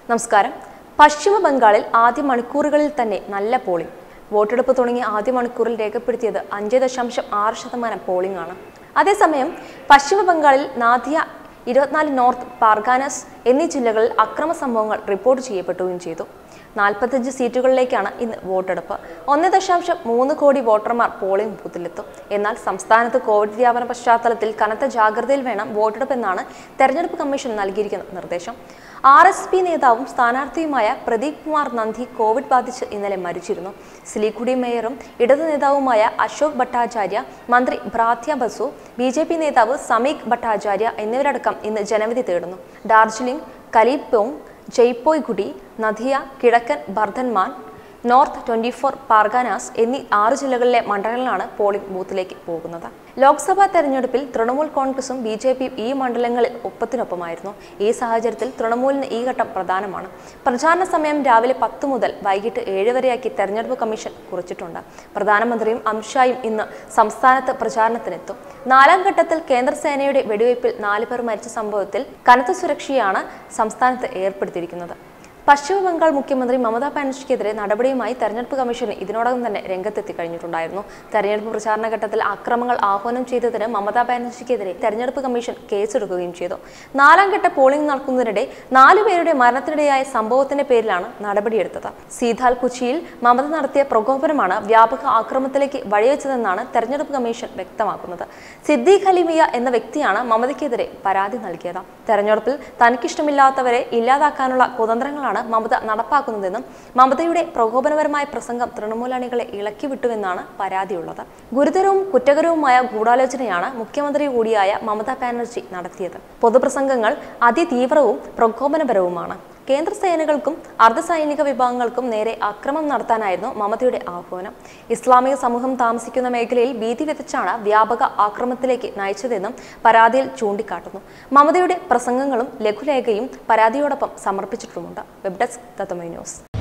നമസ്കാരം പശ്ചിമ ബംഗാളിൽ ആദ്യ മണിക്കൂറുകളിൽ തന്നെ നല്ല പോളിംഗ് വോട്ടെടുപ്പ് തുടങ്ങിയ ആദ്യ മണിക്കൂറിൽ രേഖപ്പെടുത്തിയത് അഞ്ച് ദശാംശം ആറ് ശതമാനം പോളിംഗ് ആണ് അതേസമയം പശ്ചിമ ബംഗാളിൽ നാദിയ ഇരുപത്തിനാല് നോർത്ത് പാർഗാനസ് എന്നീ ജില്ലകളിൽ അക്രമ സംഭവങ്ങൾ റിപ്പോർട്ട് ചെയ്യപ്പെട്ടുകയും ചെയ്തു നാൽപ്പത്തഞ്ച് സീറ്റുകളിലേക്കാണ് ഇന്ന് വോട്ടെടുപ്പ് ഒന്ന് ദശാംശം മൂന്ന് കോടി വോട്ടർമാർ പോളിംഗ് ബൂത്തിലെത്തും എന്നാൽ സംസ്ഥാനത്ത് കോവിഡ് വ്യാപന പശ്ചാത്തലത്തിൽ കനത്ത ജാഗ്രതയിൽ വേണം വോട്ടെടുപ്പെന്നാണ് തെരഞ്ഞെടുപ്പ് കമ്മീഷൻ നൽകിയിരിക്കുന്ന നിർദ്ദേശം ആർ എസ് പി നേതാവും സ്ഥാനാർത്ഥിയുമായ പ്രദീപ് കുമാർ നന്ദി കോവിഡ് ബാധിച്ച് ഇന്നലെ മരിച്ചിരുന്നു സിലിഗുഡി മേയറും ഇടതു നേതാവുമായ അശോക് ഭട്ടാചാര്യ മന്ത്രി Bratya Basu B J P നേതാവ് സമീക് ഭട്ടാചാര്യ എന്നിവരടക്കം ഇന്ന് ജനവിധി തേടുന്നു ഡാർജിലിംഗ് കലിപ്പോങ് ജയ്പോയ്ഗുഡി നദിയ കിഴക്കൻ Bardhaman north twenty four Parganas എന്നീ ആറ് ജില്ലകളിലെ മണ്ഡലങ്ങളാണ് പോളിംഗ് ബൂത്തിലേക്ക് പോകുന്നത് ലോക്സഭാ തെരഞ്ഞെടുപ്പിൽ തൃണമൂൽ കോൺഗ്രസും ബി ജെ പിയും ഈ മണ്ഡലങ്ങളിൽ ഒപ്പത്തിനൊപ്പമായിരുന്നു ഈ സാഹചര്യത്തിൽ തൃണമൂലിന് ഈ ഘട്ടം പ്രധാനമാണ് പ്രചാരണ സമയം രാവിലെ പത്ത് മുതൽ വൈകിട്ട് ഏഴ് വരെയാക്കി തെരഞ്ഞെടുപ്പ് കമ്മീഷൻ കുറിച്ചിട്ടുണ്ട് പ്രധാനമന്ത്രിയും അമിത്ഷായും ഇന്ന് സംസ്ഥാനത്ത് പ്രചാരണത്തിനെത്തും നാലാം ഘട്ടത്തിൽ കേന്ദ്ര സേനയുടെ വെടിവയ്പിൽ നാല് പേർ മരിച്ച സംഭവത്തിൽ കനത്ത സുരക്ഷയാണ് സംസ്ഥാനത്ത് ഏർപ്പെടുത്തിയിരിക്കുന്നത് പശ്ചിമ ബംഗാൾ മുഖ്യമന്ത്രി മമതാ ബാനർജിക്കെതിരെ നടപടിയുമായി തെരഞ്ഞെടുപ്പ് കമ്മീഷൻ ഇതിനോടകം തന്നെ രംഗത്തെത്തി കഴിഞ്ഞിട്ടുണ്ടായിരുന്നു തെരഞ്ഞെടുപ്പ് പ്രചാരണ ഘട്ടത്തിൽ അക്രമങ്ങൾ ആഹ്വാനം ചെയ്തതിന് മമതാ ബാനർജിക്കെതിരെ തെരഞ്ഞെടുപ്പ് കമ്മീഷൻ കേസെടുക്കുകയും ചെയ്തു നാലാം ഘട്ട പോളിംഗ് നടക്കുന്നതിനിടെ നാലു പേരുടെ മരണത്തിനിടയായ സംഭവത്തിന്റെ പേരിലാണ് നടപടിയെടുത്തത് സീതാൽ കുച്ചിയിൽ മമത നടത്തിയ പ്രകോപനമാണ് വ്യാപക ആക്രമണത്തിലേക്ക് വഴിവെച്ചതെന്നാണ് തെരഞ്ഞെടുപ്പ് കമ്മീഷൻ വ്യക്തമാക്കുന്നത് സിദ്ദീഖ് അലിമിയ എന്ന വ്യക്തിയാണ് മമതയ്ക്കെതിരെ പരാതി നൽകിയത് തെരഞ്ഞെടുപ്പിൽ തനിക്കിഷ്ടമില്ലാത്തവരെ ഇല്ലാതാക്കാനുള്ള കുതന്ത്രങ്ങളാണ് മമത നടപ്പാക്കുന്നതെന്നും മമതയുടെ പ്രകോപനപരമായ പ്രസംഗം തൃണമൂൽ അണികളെ ഇളക്കി വിട്ടുവെന്നാണ് പരാതിയുള്ളത് ഗുരുതരവും കുറ്റകരവുമായ ഗൂഢാലോചനയാണ് മുഖ്യമന്ത്രി കൂടിയായ മമതാ ബാനർജി നടത്തിയത് പൊതുപ്രസംഗങ്ങൾ അതിതീവ്രവും പ്രകോപനപരവുമാണ് കേന്ദ്ര സേനകൾക്കും അർദ്ധസൈനിക വിഭാഗങ്ങൾക്കും നേരെ അക്രമം നടത്താനായിരുന്നു മമതയുടെ ആഹ്വാനം ഇസ്ലാമിക സമൂഹം താമസിക്കുന്ന മേഖലയിൽ ഭീതി വിതച്ചാണ് വ്യാപക ആക്രമണത്തിലേക്ക് നയിച്ചതെന്നും പരാതിയിൽ ചൂണ്ടിക്കാട്ടുന്നു മമതയുടെ പ്രസംഗങ്ങളും ലഘുലേഖയും പരാതിയോടൊപ്പം സമർപ്പിച്ചിട്ടുമുണ്ട് വെബ് ഡെസ്ക് തത്തമൈ ന്യൂസ്